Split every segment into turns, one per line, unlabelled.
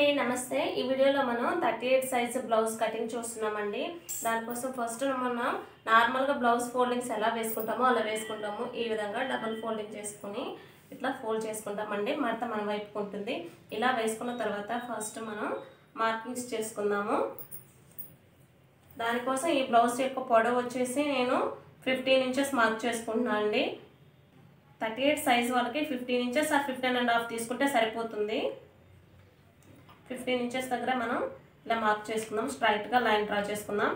అండి నమస్తే ఈ వీడియోలో మనం thirty eight size blouse cutting చూస్తున్నామండి దానికోసం ఫస్ట్ మనం నార్మల్గా బ్లౌజ్ ఫోల్డింగ్స్ ఎలా వేసుకుంటామో అలా వేసుకుంటాము ఈ విధంగా డబుల్ ఫోల్డింగ్ చేసుకుని ఇట్లా ఫోల్డ్ చేసుకుంటామండి మడత మన వైపుకు ఉంటుంది ఇలా వేసుకున్న తర్వాత ఫస్ట్ మనం మార్కింగ్స్ చేసుకుందాము దానికోసం ఈ బ్లౌజ్ యొక్క పొడవు వచ్చేసి నేను ఫిఫ్టీన్ ఇంచెస్ మార్క్ చేసుకుంటున్నాను అండి థర్టీ ఎయిట్ సైజ్ వాళ్ళకి ఫిఫ్టీన్ ఇంచెస్ ఆ ఫిఫ్టీన్ అండ్ హాఫ్ తీసుకుంటే సరిపోతుంది ఫిఫ్టీన్ ఇంచెస్ దగ్గర మనం ఇలా మార్క్ చేసుకుందాం స్ట్రైట్గా లైన్ డ్రా చేసుకుందాం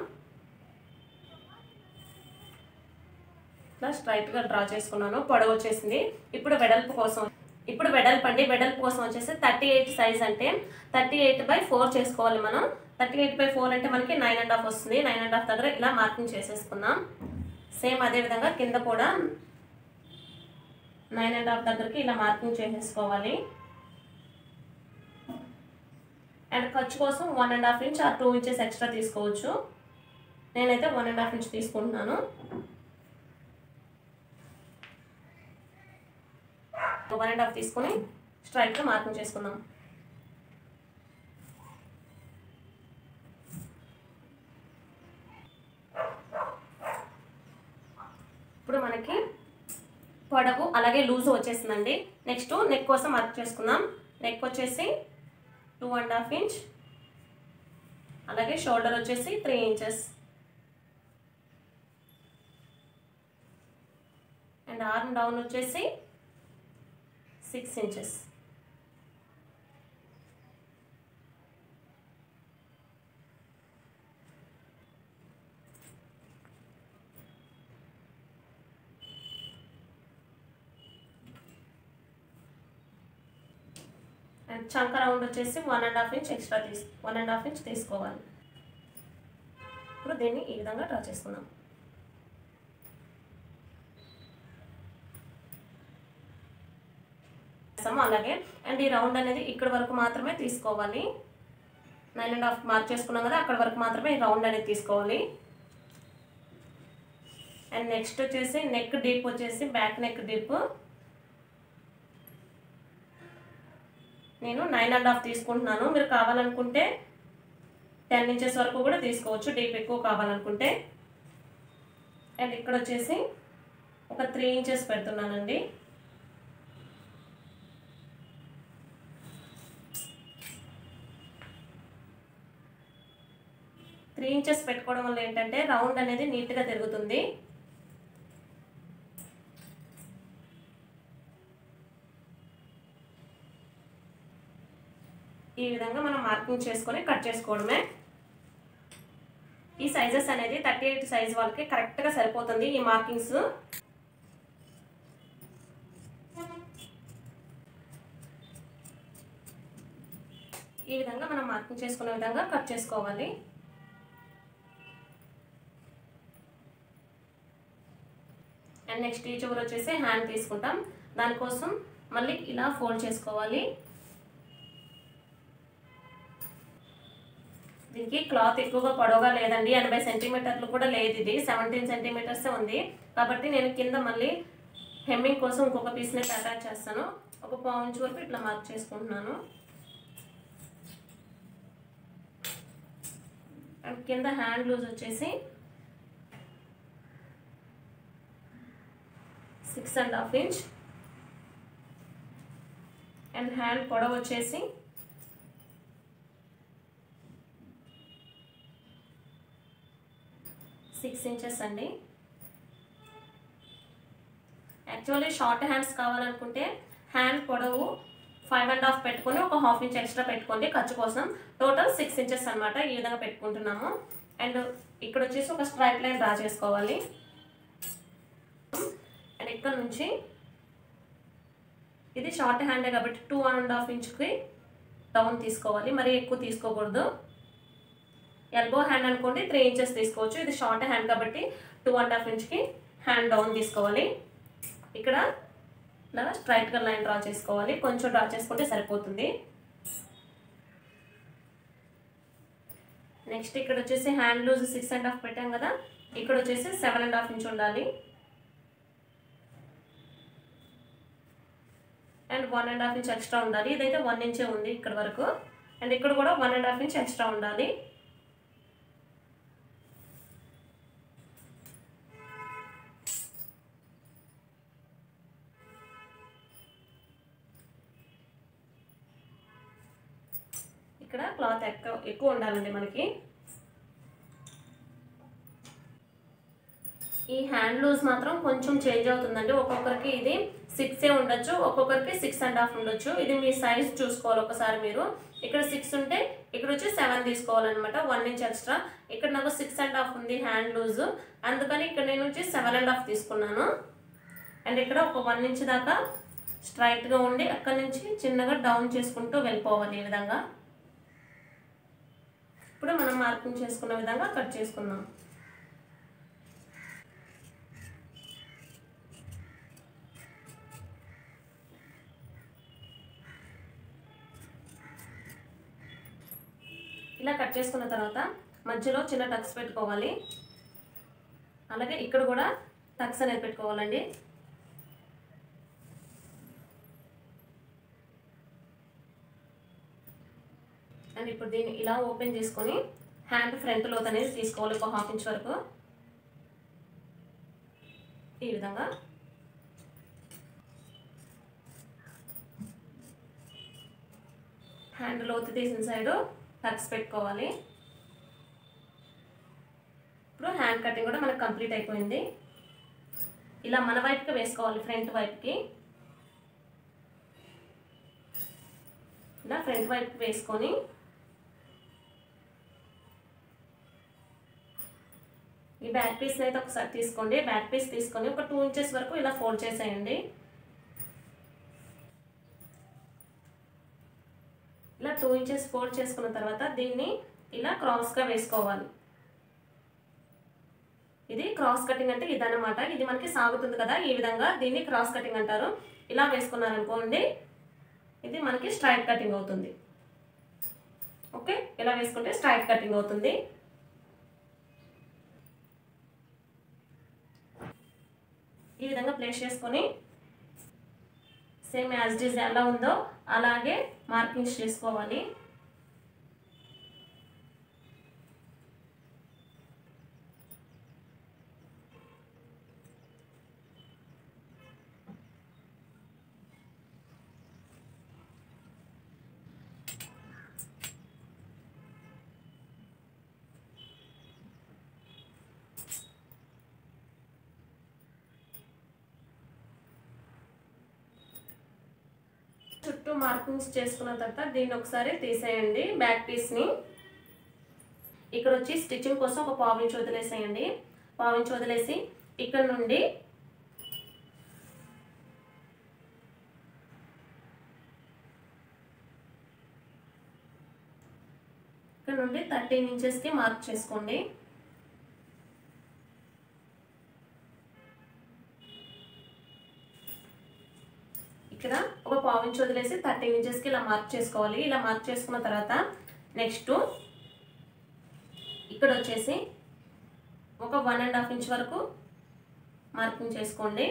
ఇట్లా స్ట్రైట్గా డ్రా చేసుకున్నాను పొడవు వచ్చేసింది ఇప్పుడు వెడల్పు కోసం ఇప్పుడు వెడల్పు అండి వెడల్పు కోసం వచ్చేసి థర్టీ ఎయిట్ సైజ్ అంటే థర్టీ ఎయిట్ బై ఫోర్ చేసుకోవాలి మనం థర్టీ ఎయిట్ బై ఫోర్ అంటే మనకి నైన్ అండ్ హాఫ్ వస్తుంది నైన్ అండ్ హాఫ్ దగ్గర ఇలా మార్కింగ్ చేసేసుకుందాం సేమ్ అదే విధంగా కింద కూడా నైన్ అండ్ హాఫ్ దగ్గరికి ఇలా మార్కింగ్ చేసేసుకోవాలి అండ్ ఖర్చు కోసం one and half inch or two inches extra తీసుకోవచ్చు నేనైతే వన్ అండ్ హాఫ్ ఇంచ్ తీసుకుంటున్నాను వన్ అండ్ హాఫ్ తీసుకొని స్ట్రైట్గా మార్కింగ్ చేసుకుందాం ఇప్పుడు మనకి పొడవు అలాగే లూజ్ వచ్చేసిందండి నెక్స్ట్ నెక్ కోసం మార్క్ చేసుకుందాం నెక్ వచ్చేసి టూ అండ్ హాఫ్ ఇంచ్ అలాగే షోల్డర్ వచ్చేసి three inches and arm down వచ్చేసి సిక్స్ ఇంచెస్ అండ్ చంక రౌండ్ వచ్చేసి one and half inch extra తీసు వన్ అండ్ హాఫ్ ఇంచ్ తీసుకోవాలి ఇప్పుడు దీన్ని ఈ విధంగా డ్రా చేసుకుందాం అలాగే అండ్ ఈ రౌండ్ అనేది ఇక్కడ వరకు మాత్రమే తీసుకోవాలి నైన్ అండ్ హాఫ్ మార్క్ చేసుకున్నాం కదా అక్కడ వరకు మాత్రమే ఈ రౌండ్ అనేది తీసుకోవాలి అండ్ నెక్స్ట్ వచ్చేసి నెక్ డీప్ వచ్చేసి బ్యాక్ నెక్ డీప్ నేను నైన్ అండ్ హాఫ్ తీసుకుంటున్నాను మీరు కావాలనుకుంటే టెన్ ఇంచెస్ వరకు కూడా తీసుకోవచ్చు డీప్ ఎక్కువ కావాలనుకుంటే అండ్ ఇక్కడ వచ్చేసి ఒక త్రీ ఇంచెస్ పెడుతున్నానండి త్రీ ఇంచెస్ పెట్టుకోవడం వల్ల ఏంటంటే రౌండ్ అనేది నీట్గా తిరుగుతుంది ఈ విధంగా మనం మార్కింగ్ చేసుకొని కట్ చేసుకోవడమే ఈ సైజెస్ అనేది థర్టీ ఎయిట్ సైజ్ వాళ్ళకి కరెక్ట్గా సరిపోతుంది ఈ మార్కింగ్స్ ఈ విధంగా మనం మార్కింగ్ చేసుకునే విధంగా కట్ చేసుకోవాలి అండ్ నెక్స్ట్ ఈ చివరి వచ్చేసి హ్యాండ్ తీసుకుంటాం దానికోసం మళ్ళీ ఇలా ఫోల్డ్ చేసుకోవాలి దీనికి క్లాత్ ఎక్కువగా పొడవుగా లేదండి ఎనభై సెంటీమీటర్లు కూడా లేదు ఇది సెవెంటీన్ సెంటీమీటర్సే ఉంది కాబట్టి నేను కింద మళ్ళీ హెమ్మింగ్ కోసం ఇంకొక పీస్ని అటాచ్ చేస్తాను ఒక పావు ఇంచ్ వరకు ఇట్లా మార్క్ చేసుకుంటున్నాను అండ్ కింద హ్యాండ్ లూజ్ వచ్చేసి six and half inch and hand పొడవు వచ్చేసి సిక్స్ ఇంచెస్ అండి యాక్చువల్లీ షార్ట్ హ్యాండ్స్ కావాలనుకుంటే హ్యాండ్ పొడవు ఫైవ్ అండ్ హాఫ్ పెట్టుకొని ఒక హాఫ్ ఇంచ్ ఎక్స్ట్రా పెట్టుకోండి ఖర్చు కోసం టోటల్ సిక్స్ ఇంచెస్ అనమాట ఈ విధంగా పెట్టుకుంటున్నాము అండ్ ఇక్కడ వచ్చేసి ఒక స్ట్రైట్ లైన్ డ్రా చేసుకోవాలి అండ్ ఇక్కడ నుంచి ఇది షార్ట్ హ్యాండే కాబట్టి టూ అండ్ హాఫ్ ఇంచ్కి డౌన్ తీసుకోవాలి మరి ఎక్కువ తీసుకోకూడదు ఎల్బో హ్యాండ్ అనుకోండి త్రీ ఇంచెస్ తీసుకోవచ్చు ఇది షార్ట్ హ్యాండ్ కాబట్టి టూ అండ్ హాఫ్ ఇంచ్కి హ్యాండ్ డౌన్ తీసుకోవాలి ఇక్కడ ఇలా స్ట్రైట్గా లైన్ డ్రా చేసుకోవాలి కొంచెం డ్రా చేసుకుంటే సరిపోతుంది నెక్స్ట్ ఇక్కడ వచ్చేసి hand loose six and half పెట్టాం కదా ఇక్కడ వచ్చేసి సెవెన్ అండ్ హాఫ్ ఇంచ్ ఉండాలి and one and half inch extra ఉండాలి ఇదైతే వన్ ఇంచే ఉంది ఇక్కడ వరకు అండ్ ఇక్కడ కూడా one and half inch extra ఉండాలి ఇక్కడ క్లాత్ ఎక్కువ ఎక్కువ ఉండాలండి మనకి ఈ హ్యాండ్ లూజ్ మాత్రం కొంచెం చేంజ్ అవుతుందండి ఒక్కొక్కరికి ఇది సిక్స్ ఏ ఉండొచ్చు ఒక్కొక్కరికి సిక్స్ అండ్ హాఫ్ ఉండొచ్చు ఇది మీ సైజ్ చూసుకోవాలి ఒకసారి మీరు ఇక్కడ సిక్స్ ఉంటే ఇక్కడ వచ్చి సెవెన్ తీసుకోవాలన్నమాట వన్ ఇంచ్ ఎక్స్ట్రా ఇక్కడ నాకు సిక్స్ అండ్ హాఫ్ ఉంది హ్యాండ్ లూజ్ అందుకని ఇక్కడ నేను వచ్చి సెవెన్ అండ్ హాఫ్ తీసుకున్నాను అండ్ ఇక్కడ ఒక వన్ ఇంచ్ దాకా స్ట్రైట్గా ఉండి అక్కడ నుంచి చిన్నగా డౌన్ చేసుకుంటూ వెళ్ళిపోవాలి ఈ విధంగా ఇప్పుడు మనం మార్కింగ్ చేసుకున్న విధంగా కట్ చేసుకుందాం ఇలా కట్ చేసుకున్న తర్వాత మధ్యలో చిన్న టక్స్ పెట్టుకోవాలి అలాగే ఇక్కడ కూడా టక్స్ అనేది పెట్టుకోవాలండి అండ్ ఇప్పుడు దీన్ని ఇలా ఓపెన్ చేసుకొని హ్యాండ్ ఫ్రంట్ లోత్ అనేది తీసుకోవాలి ఒక హాఫ్ ఇంచ్ వరకు ఈ విధంగా హ్యాండ్ లోతు తీసిన సైడు టక్స్ పెట్టుకోవాలి ఇప్పుడు హ్యాండ్ కటింగ్ కూడా మనకు కంప్లీట్ అయిపోయింది ఇలా మన వైపుకి వేసుకోవాలి ఫ్రంట్ వైపుకి ఇలా ఫ్రంట్ వైపుకి వేసుకొని ఈ బ్యాక్ పీస్ని అయితే ఒకసారి తీసుకోండి బ్యాక్ పీస్ తీసుకొని ఒక టూ ఇంచెస్ వరకు ఇలా ఫోల్డ్ చేసేయండి ఇలా టూ ఇంచెస్ ఫోల్డ్ చేసుకున్న తర్వాత దీన్ని ఇలా క్రాస్గా వేసుకోవాలి ఇది క్రాస్ కటింగ్ అంటే ఇదన్నమాట ఇది మనకి సాగుతుంది కదా ఈ విధంగా దీన్ని క్రాస్ కటింగ్ అంటారు ఇలా వేసుకున్నారనుకోండి ఇది మనకి స్ట్రైట్ కటింగ్ అవుతుంది ఓకే ఇలా వేసుకుంటే స్ట్రైట్ కటింగ్ అవుతుంది ఈ విధంగా ప్లేస్ చేసుకొని సేమ్ యాజ్ డిజ్ ఎలా ఉందో అలాగే మార్కింగ్స్ చేసుకోవాలి చుట్టూ మార్కింగ్స్ చేసుకున్న తర్వాత దీన్ని ఒకసారి తీసేయండి బ్యాక్ పీస్ని ఇక్కడ వచ్చి స్టిచ్చింగ్ కోసం ఒక పావించి వదిలేసేయండి పావించి వదిలేసి ఇక్కడ నుండి ఇక్కడ నుండి థర్టీన్ ఇంచెస్కి మార్క్ చేసుకోండి ఇక్కడ ఒక పావు ఇంచ్ వదిలేసి థర్టీన్ ఇంచెస్కి ఇలా మార్క్ చేసుకోవాలి ఇలా మార్క్ చేసుకున్న తర్వాత నెక్స్ట్ ఇక్కడ వచ్చేసి ఒక వన్ అండ్ హాఫ్ ఇంచ్ వరకు మార్కింగ్ చేసుకోండి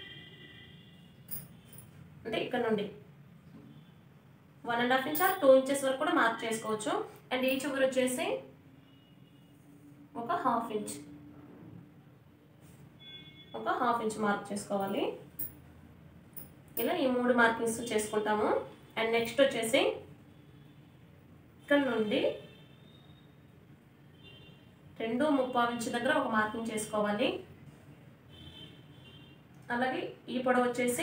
అంటే ఇక్కడ నుండి one and half inch or two inches వరకు కూడా మార్క్ చేసుకోవచ్చు అండ్ ఈ చివరి వచ్చేసి ఒక హాఫ్ ఇంచ్ ఒక హాఫ్ ఇంచ్ మార్క్ చేసుకోవాలి ఇలా ఈ మూడు మార్కింగ్స్ చేసుకుంటాము అండ్ నెక్స్ట్ వచ్చేసి ఇక్కడ నుండి రెండు ముప్పావు ఇంచు దగ్గర ఒక మార్కింగ్ చేసుకోవాలి అలాగే ఈ పొడవు వచ్చేసి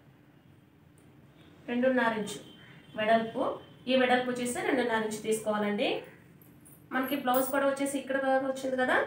రెండున్నర ఇంచు వెడల్పు ఈ వెడల్పు వచ్చేసి రెండున్నర ఇంచు తీసుకోవాలండి మనకి బ్లౌజ్ పొడవు వచ్చేసి ఇక్కడ దాకా వచ్చింది కదా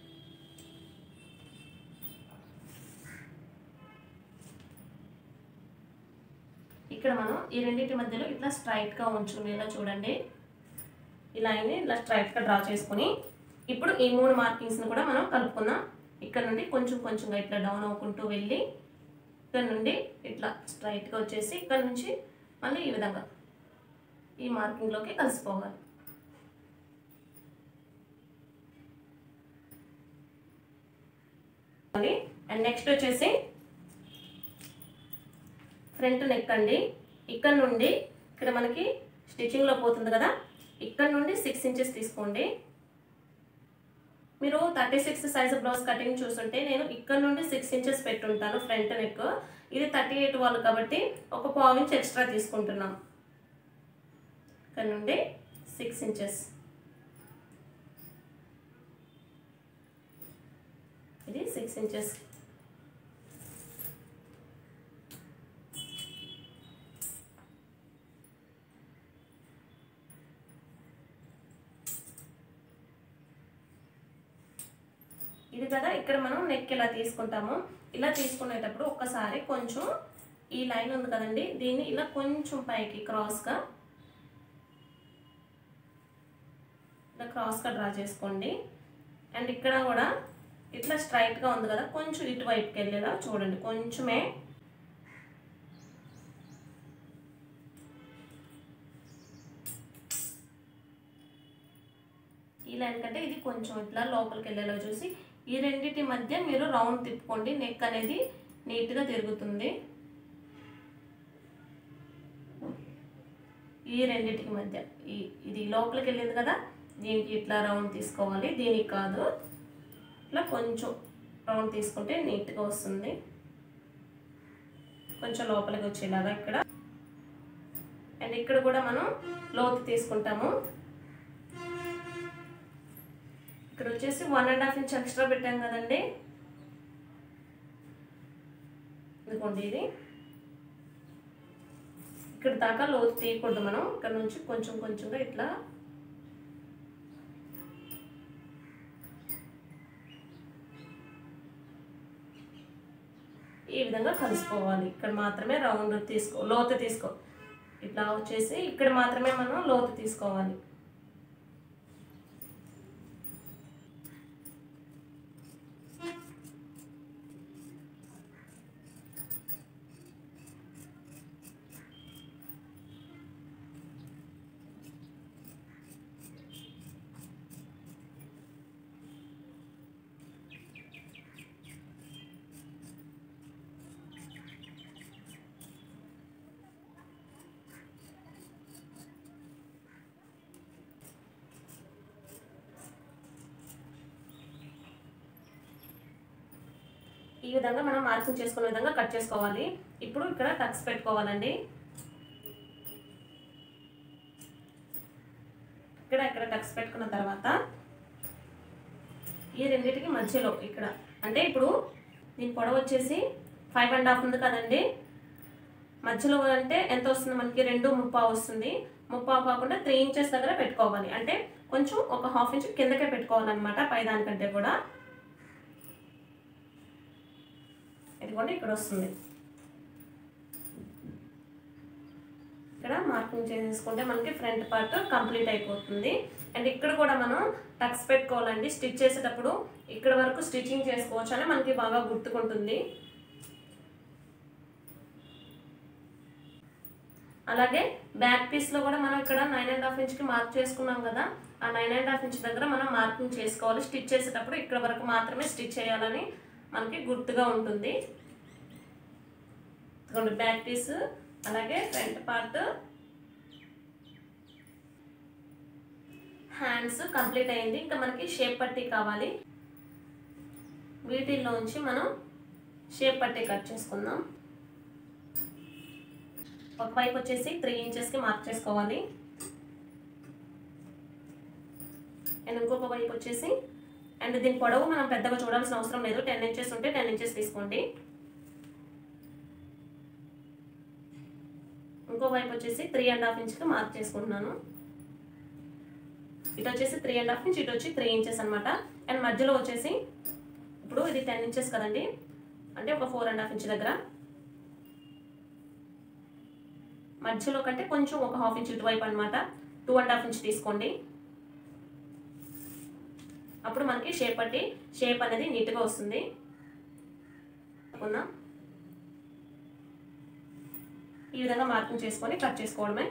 ఇక్కడ మనం ఈ రెండింటి మధ్యలో ఇట్లా స్ట్రైట్గా ఉంచుకునేలా చూడండి ఇలా అయింది ఇలా స్ట్రైట్గా డ్రా చేసుకొని ఇప్పుడు ఈ మూడు మార్కింగ్స్ని కూడా మనం కలుపుకుందాం ఇక్కడ నుండి కొంచెం కొంచెంగా ఇట్లా డౌన్ అవ్వుకుంటూ వెళ్ళి ఇక్కడ నుండి ఇట్లా స్ట్రైట్గా వచ్చేసి ఇక్కడ నుంచి మళ్ళీ ఈ విధంగా ఈ మార్కింగ్లోకి కలిసిపోవాలి అండ్ నెక్స్ట్ వచ్చేసి ఫ్రంట్ నెక్ అండి ఇక్కడ నుండి ఇక్కడ మనకి స్టిచ్చింగ్లో పోతుంది కదా ఇక్కడ నుండి సిక్స్ ఇంచెస్ తీసుకోండి మీరు thirty six size blouse cutting చూస్తుంటే నేను ఇక్కడ నుండి సిక్స్ ఇంచెస్ పెట్టుంటాను ఫ్రంట్ నెక్ ఇది థర్టీ ఎయిట్ వాళ్ళు కాబట్టి ఒక పావు ఇంచ్ ఎక్స్ట్రా తీసుకుంటున్నాం ఇక్కడ నుండి సిక్స్ ఇంచెస్ ఇది సిక్స్ ఇంచెస్ ఇది కదా ఇక్కడ మనం నెక్ ఇలా తీసుకుంటాము ఇలా తీసుకునేటప్పుడు ఒక్కసారి కొంచెం ఈ లైన్ ఉంది కదండి దీన్ని ఇలా కొంచెం పైకి క్రాస్గా ఇలా క్రాస్గా డ్రా చేసుకోండి అండ్ ఇక్కడ కూడా ఇట్లా స్ట్రైట్గా ఉంది కదా కొంచెం ఇటువైపుకి వెళ్ళేలా చూడండి కొంచెమే ఈ లైన్ కంటే ఇది కొంచెం ఇట్లా లోపలికి వెళ్ళేలా చూసి ఈ రెండింటి మధ్య మీరు రౌండ్ తిప్పుకోండి నెక్ అనేది నీట్గా తిరుగుతుంది ఈ రెండింటికి మధ్య ఈ ఇది లోపలికి వెళ్ళింది కదా దీనికి ఇట్లా రౌండ్ తీసుకోవాలి దీనికి కాదు ఇట్లా కొంచెం రౌండ్ తీసుకుంటే నీట్గా వస్తుంది కొంచెం లోపలికి వచ్చేలాగా ఇక్కడ అండ్ ఇక్కడ కూడా మనం లోతు తీసుకుంటాము ఇక్కడ వచ్చేసి one and half inch extra పెట్టాం కదండి ఇదిగోండి ఇది ఇక్కడ దాకా లోతు తీయకూడదు మనం ఇక్కడ నుంచి కొంచెం కొంచెంగా ఇట్లా ఈ విధంగా కలుసుకోవాలి ఇక్కడ మాత్రమే రౌండ్ తీసుకో లోతు తీసుకో ఇట్లా వచ్చేసి ఇక్కడ మాత్రమే మనం లోతు తీసుకోవాలి ఈ విధంగా మనం మార్కింగ్ చేసుకునే విధంగా కట్ చేసుకోవాలి ఇప్పుడు ఇక్కడ టక్స్ పెట్టుకోవాలండి ఇక్కడ ఇక్కడ టక్స్ పెట్టుకున్న తర్వాత ఈ రెండింటికి మధ్యలో ఇక్కడ అంటే ఇప్పుడు దీని పొడవు వచ్చేసి ఫైవ్ అండ్ హాఫ్ ఉంది కదండి మధ్యలో అంటే ఎంత వస్తుంది మనకి రెండు ముప్పావు వస్తుంది ముప్పావు కాకుండా త్రీ ఇంచెస్ దగ్గర పెట్టుకోవాలి అంటే కొంచెం ఒక హాఫ్ ఇంచ్ కిందకే పెట్టుకోవాలన్నమాట పై దానికంటే కూడా ఇదిగోండి ఇక్కడ వస్తుంది ఇక్కడ మార్కింగ్ చేసేసుకుంటే మనకి ఫ్రంట్ పార్ట్ కంప్లీట్ అయిపోతుంది అండ్ ఇక్కడ కూడా మనం టక్స్ పెట్టుకోవాలండి స్టిచ్ చేసేటప్పుడు ఇక్కడ వరకు స్టిచ్చింగ్ చేసుకోవచ్చు అని మనకి బాగా గుర్తుకుంటుంది అలాగే బ్యాక్ పీస్లో కూడా మనం ఇక్కడ నైన్ అండ్ హాఫ్ ఇంచ్కి మార్క్ చేసుకున్నాం కదా ఆ నైన్ అండ్ హాఫ్ ఇంచ్ దగ్గర మనం మార్కింగ్ చేసుకోవాలి స్టిచ్ చేసేటప్పుడు ఇక్కడ వరకు మాత్రమే స్టిచ్ చేయాలని మనకి గుర్తుగా ఉంటుంది ఇదిగోండి బ్యాక్ పీస్ అలాగే ఫ్రంట్ పార్ట్ హ్యాండ్స్ కంప్లీట్ అయింది ఇంకా మనకి షేప్ పట్టీ కావాలి వీటిల్లోంచి మనం షేప్ పట్టీ కట్ చేసుకుందాం ఒక వైపు వచ్చేసి త్రీ ఇంచెస్కి మార్క్ చేసుకోవాలి అండ్ ఇంకొక వైపు వచ్చేసి అండ్ దీని పొడవు మనం పెద్దగా చూడాల్సిన అవసరం లేదు టెన్ ఇంచెస్ ఉంటే టెన్ ఇంచెస్ తీసుకోండి ఇంకో వైపు వచ్చేసి త్రీ అండ్ హాఫ్ ఇంచ్కి మార్క్ చేసుకుంటున్నాను ఇటు వచ్చేసి త్రీ అండ్ హాఫ్ ఇంచ్ ఇటు వచ్చి త్రీ ఇంచెస్ అనమాట అండ్ మధ్యలో వచ్చేసి ఇప్పుడు ఇది టెన్ ఇంచెస్ కదండి అంటే ఒక ఫోర్ అండ్ హాఫ్ ఇంచ్ దగ్గర మధ్యలో కంటే కొంచెం ఒక హాఫ్ ఇంచ్ ఇటువైపు అనమాట టూ అండ్ హాఫ్ ఇంచ్ తీసుకోండి అప్పుడు మనకి షేప్ పట్టి షేప్ అనేది నీట్గా వస్తుంది అనుకుందాం ఈ విధంగా మార్కింగ్ చేసుకొని కట్ చేసుకోవడమే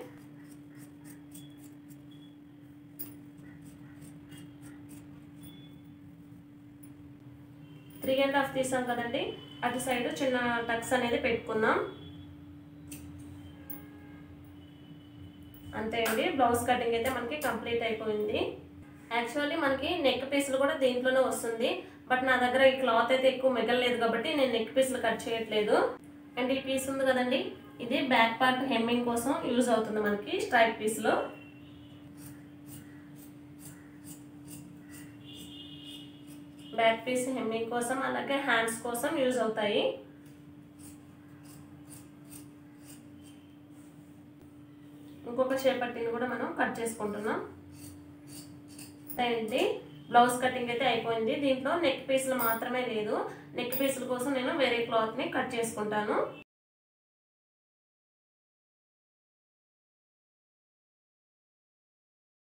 త్రీ అండ్ హాఫ్ తీసాం కదండి అటు సైడ్ చిన్న టక్స్ అనేది పెట్టుకుందాం అంతే అండి బ్లౌజ్ కటింగ్ అయితే మనకి కంప్లీట్ అయిపోయింది యాక్చువల్లీ మనకి నెక్ పీసులు కూడా దీంట్లోనే వస్తుంది బట్ నా దగ్గర ఈ క్లాత్ అయితే ఎక్కువ మిగలలేదు కాబట్టి నేను నెక్ పీసులు కట్ చేయట్లేదు అండ్ ఈ పీస్ ఉంది కదండి ఇది బ్యాక్ పార్ట్ హెమ్మింగ్ కోసం యూజ్ అవుతుంది మనకి స్ట్రైప్ పీస్లో బ్యాక్ పీస్ హెమ్మింగ్ కోసం అలాగే హ్యాండ్స్ కోసం యూజ్ అవుతాయి ఇంకొక షేపట్టిని కూడా మనం కట్ చేసుకుంటున్నాం అండి బ్లౌజ్ కటింగ్ అయితే అయిపోయింది దీంట్లో నెక్ పీసులు మాత్రమే లేదు నెక్ పీసుల కోసం నేను వేరే క్లాత్ని కట్ చేసుకుంటాను